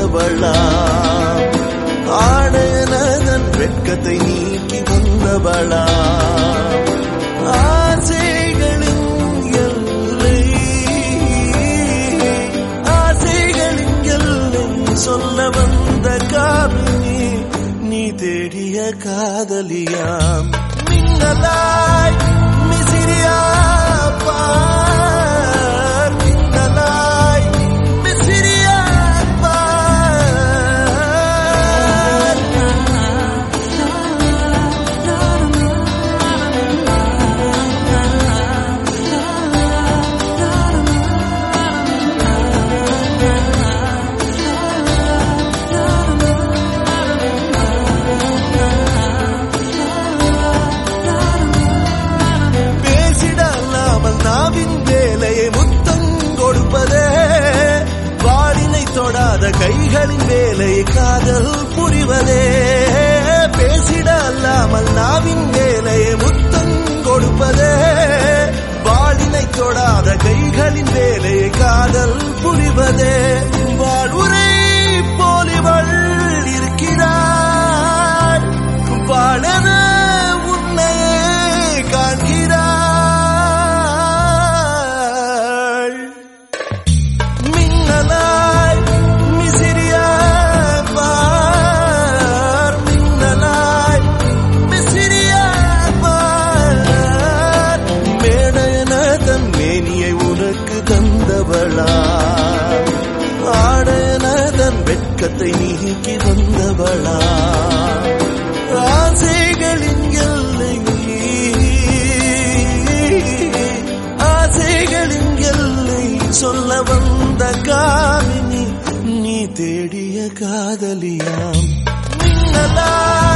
தந்தவளாம் ஆடையனதன் வெட்கத்தை நீக்கி வந்தவளாம் ஆசைகளின் எல்லை ஆசைகளின் எல்லை சொல்ல வந்த காவினி நீ தேடிய காதலியாம் மின்னலாய் மிசிறியா பார் மின்னலாய் மிசிறியா பார் பேசிடலாமல் நாவின் வேலையை முத்தம் கொடுப்பதே வாடினை தொடாத கைகளின் வேலையை காதல் புரிவதே பேசிட அல்லாமல் நாவின் வேலையை முத்தம் கொடுப்பதே வாடினை தொடாத கைகளின் வேலையை காதல் புரிவதே வாழ்வுரை போலிவள் இருக்கிறாள் வாழன உன்னையே காண்கிறாள் மின்னலாய் மிசிறியா பார் மின்னலாய் மிசிறியா பார் மேடையன தன் மேனியை உனக்கு தந்தவளா ஆடையன தன் வெட்கத்தை நீக்கி வந்தவளா ஆசைகளின் எல்லை ஆசைகளின் எல்லை சொல்ல வந்த காமினி நீ தேடிய காதலியாம் மின்னலா